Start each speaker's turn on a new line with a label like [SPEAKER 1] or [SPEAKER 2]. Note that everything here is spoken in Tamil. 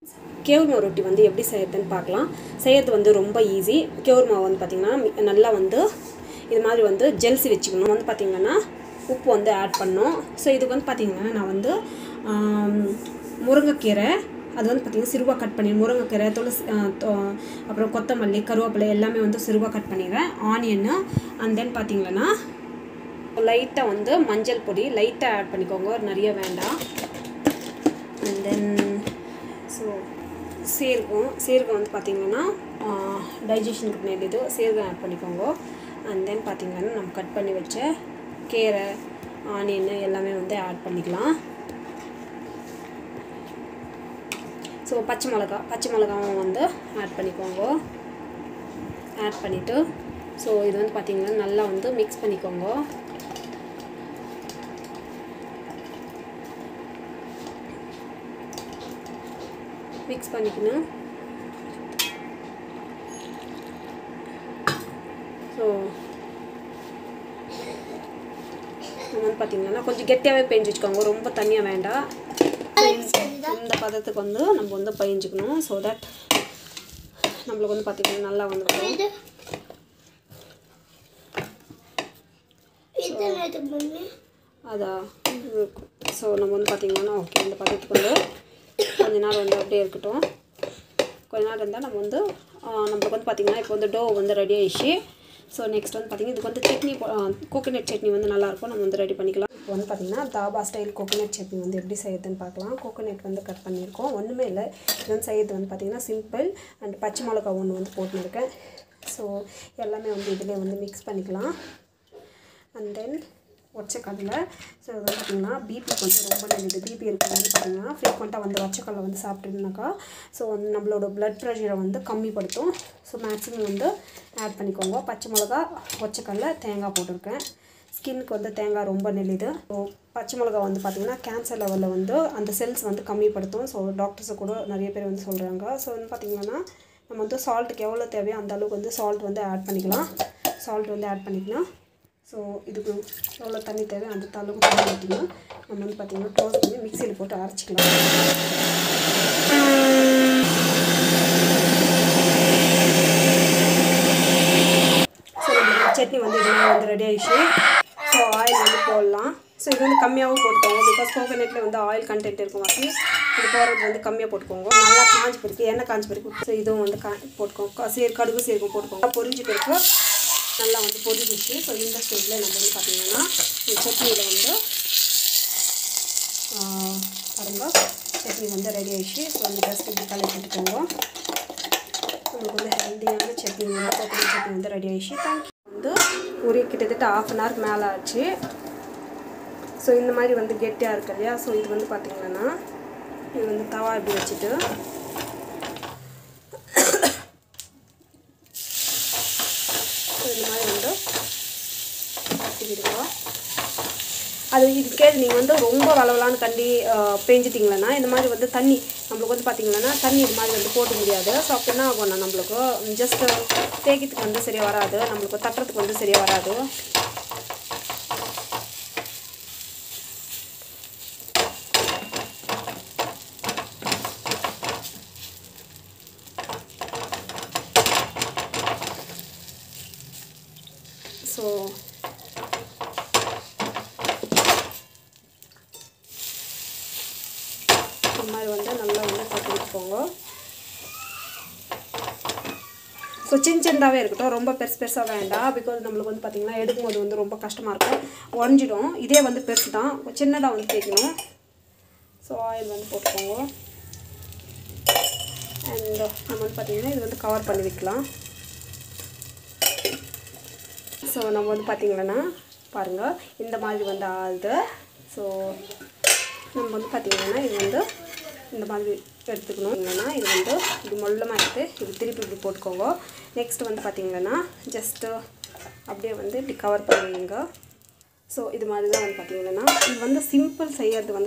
[SPEAKER 1] கேவுர்மா ரொட்டி வந்து எப்படி செய்யறதுன்னு பார்க்கலாம் செய்யறது வந்து ரொம்ப ஈஸி கேவுர்மா வந்து பார்த்திங்கன்னா மி- நல்லா வந்து இது மாதிரி வந்து ஜெல்சி வச்சுக்கணும் வந்து பார்த்திங்கன்னா உப்பு வந்து ஆட் பண்ணணும் ஸோ இதுக்கு வந்து பார்த்திங்கன்னா நான் வந்து ஆம், முருங்கைக்கீரை அது வந்து பார்த்திங்கன்னா சிறுவாக கட் பண்ணி முருங்கைக்கீரை துளசி ஆ, தொ- அப்புறம் கொத்தமல்லி கருவேப்பிலை எல்லாமே வந்து சிறுவாக கட் பண்ணிடுறேன் ஆனியன்னு அண்ட் தென் பார்த்திங்கன்னா லைட்டாக வந்து மஞ்சள் பொடி லைட்டாக ஆட் பண்ணிக்கோங்க நிறைய வேண்டாம் அண்ட் தென் ஸோ சீரகம் சீரகம் வந்து பார்த்திங்கன்னா டைஜஷனுக்கு நல்லது சீரகம் ஆட் பண்ணிக்கோங்க அண்ட் தென் பார்த்திங்கன்னா நம்ம கட் பண்ணி வச்ச கீரை ஆனியன் எல்லாமே வந்து ஆட் பண்ணிக்கலாம் ஸோ பச்சை மிளகா பச்சை மிளகாவும் வந்து ஆட் பண்ணிக்கோங்க ஆட் பண்ணிவிட்டு ஸோ இது வந்து பார்த்திங்கன்னா நல்லா வந்து மிக்ஸ் பண்ணிக்கோங்க மிக்ஸ் பண்ணிக்கணும் ஸோ நம்ம வந்து பார்த்திங்கன்னா கொஞ்சம் கெட்டியாகவே பெஞ்சு வச்சுக்கோங்க ரொம்ப தண்ணியாக வேண்டாம் இந்த பதத்துக்கு வந்து நம்ம வந்து பயிஞ்சுக்கணும் ஸோ தட் நம்மளுக்கு வந்து பார்த்திங்கன்னா நல்லா வந்துடும்
[SPEAKER 2] இது இது என்னது மம்மி
[SPEAKER 1] அதா ஸோ நம்ம வந்து பார்த்திங்கன்னா ஓகே இந்த பதத்துக்கு வந்து கொஞ்ச நேரம் வந்து அப்படியே இருக்கட்டும் கொஞ்ச நேரம் இருந்தால் நம்ம வந்து ஆ, நம்மளுக்கு வந்து பார்த்திங்கன்னா இப்போ வந்து டோ வந்து ரெடி ஆயிடுச்சு ஸோ நெக்ஸ்ட் வந்து பார்த்திங்கன்னா இதுக்கு வந்து சட்னி கோகோனட் சட்னி வந்து நல்லாயிருக்கும் நம்ம வந்து ரெடி பண்ணிக்கலாம் இப்போ வந்து பார்த்திங்கன்னா தாபா ஸ்டைல் கோகோனட் சட்னி வந்து எப்படி செய்யுதுன்னு பார்க்கலாம் கோகோனட் வந்து கட் பண்ணியிருக்கோம் ஒன்றுமே இல்லை இது வந்து செய்யறது வந்து பார்த்திங்கன்னா சிம்பிள் அண்ட் பச்சை மிளகா ஒன்று வந்து போட்டுருக்கேன் ஸோ எல்லாமே வந்து இதிலே வந்து மிக்ஸ் பண்ணிக்கலாம் அண்ட் தென் ஒச்சக்கடலை ஸோ இது வந்து பார்த்திங்கன்னா பிபி கொஞ்சம் ரொம்ப நல்லது பிபி இருக்கிறது வந்து பார்த்திங்கன்னா ஃப்ரீக்வெண்ட்டாக வந்து ஒச்சக்கடலை வந்து சாப்பிட்டுனாக்கா ஸோ வந்து நம்மளோட blood ப்ரெஷரை வந்து கம்மிப்படுத்தும் ஸோ மேக்ஸிமம் வந்து ஆட் பண்ணிக்கோங்க பச்சை மிளகா ஒச்சக்கடலை தேங்காய் போட்டிருக்கேன் ஸ்கின்னுக்கு வந்து தேங்காய் ரொம்ப நல்லது ஸோ பச்சை மிளகா வந்து பார்த்திங்கன்னா கேன்சர் லெவலில் வந்து அந்த செல்ஸ் வந்து கம்மிப்படுத்தும் ஸோ டாக்டர்ஸை கூட நிறைய பேர் வந்து சொல்கிறாங்க ஸோ வந்து பார்த்திங்கன்னா நம்ம வந்து சால்ட்டுக்கு எவ்வளோ தேவையோ அந்த அளவுக்கு வந்து சால்ட் வந்து ஆட் பண்ணிக்கலாம் சால்ட் வந்து ஆட் பண்ணிக்கலாம் ஸோ இதுக்கு எவ்வளோ தண்ணி தேவை அந்த அளவுக்கு தண்ணி ஊற்றிக்கலாம் நம்ம வந்து பார்த்திங்கன்னா க்ளோஸ் பண்ணி மிக்சியில் போட்டு அரைச்சிக்கலாம் ஸோ நம்மளுக்கு சட்னி வந்து இதெல்லாம் வந்து ரெடி ஆயிடுச்சு ஸோ ஆயில் வந்து போடலாம் ஸோ இது வந்து கம்மியாகவும் போட்டுக்கோங்க பிகாஸ் கோகோனட்டில் வந்து ஆயில் கண்டென்ட் இருக்கும் வாசி இது போடுறது வந்து கம்மியாக போட்டுக்கோங்க நல்லா காஞ்சி பிடிக்கும் எண்ணெய் காஞ்சி பிடிக்கும் ஸோ இதுவும் வந்து கா போட்டுக்கோங்க சீர் கடுகு சீரகம் போட்டுக்கோங்க பொரிஞ்சு பிறகு நல்லா வந்து பொரிஞ்சிச்சு ஸோ இந்த ஸ்டேஜில் நம்ம வந்து பார்த்திங்கன்னா இந்த சட்னியில் வந்து ஆ, பாருங்க சட்னி வந்து ரெடி ஆயிடுச்சு ஸோ இந்த ஜஸ்ட் இப்படி கலக்கி விட்டுக்கோங்க உங்களுக்கு வந்து ஹெல்த்தியான சட்னி வந்து கோகோனட் சட்னி வந்து ரெடி ஆயிடுச்சு தேங்க்யூ வந்து ஒரு கிட்டத்தட்ட ஆஃப் அன் ஹவருக்கு மேலே ஆச்சு ஸோ இந்த மாதிரி வந்து கெட்டியாக இருக்கு இல்லையா ஸோ இது வந்து பார்த்திங்கன்னா இது வந்து தவா இப்படி வச்சுட்டு ஸோ இந்த மாதிரி வந்து கட்டிக்கிடுங்க அது இதுக்கே நீங்கள் வந்து ரொம்ப வளவலான்னு கண்டி பெஞ்சிட்டிங்களன்னா இந்த மாதிரி வந்து தண்ணி நம்மளுக்கு வந்து பார்த்தீங்கன்னா தண்ணி இது மாதிரி வந்து போட்டு முடியாது ஸோ அப்போ என்ன ஆகும்னா நம்மளுக்கு ஜஸ்ட் தேய்க்கிறதுக்கு வந்து சரியாக வராது நம்மளுக்கு தட்டுறதுக்கு வந்து சரியாக வராது ஸோ இந்த மாதிரி வந்து நல்லா வந்து தட்டி வச்சுக்கோங்க ஸோ சின்ன சின்னதாகவே இருக்கட்டும் ரொம்ப பெருசு பெருசாக வேண்டாம் பிகாஸ் நம்மளுக்கு வந்து பார்த்திங்கன்னா எடுக்கும்போது வந்து ரொம்ப கஷ்டமாக இருக்கும் உடஞ்சிடும் இதே வந்து பெருசு தான் சின்னதாக வந்து தேய்க்கணும் ஸோ ஆயில் வந்து போட்டுக்கோங்க அண்ட் நம்ம வந்து பார்த்திங்கன்னா இது வந்து கவர் பண்ணி வைக்கலாம் ஸோ நம்ம வந்து பார்த்திங்கன்னா பாருங்கள் இந்த மாதிரி வந்து ஆகுது ஸோ நம்ம வந்து பார்த்திங்கன்னா இது வந்து இந்த மாதிரி எடுத்துக்கணும் இல்லைன்னா இது வந்து இது மொல்லமாக எடுத்து இது திருப்பி இப்படி போட்டுக்கோங்க நெக்ஸ்ட் வந்து பார்த்திங்கன்னா ஜஸ்ட்டு அப்படியே வந்து இப்படி கவர் பண்ணுவீங்க ஸோ இது மாதிரி தான் வந்து பார்த்திங்கன்னா இது வந்து சிம்பிள் செய்யறது வந்து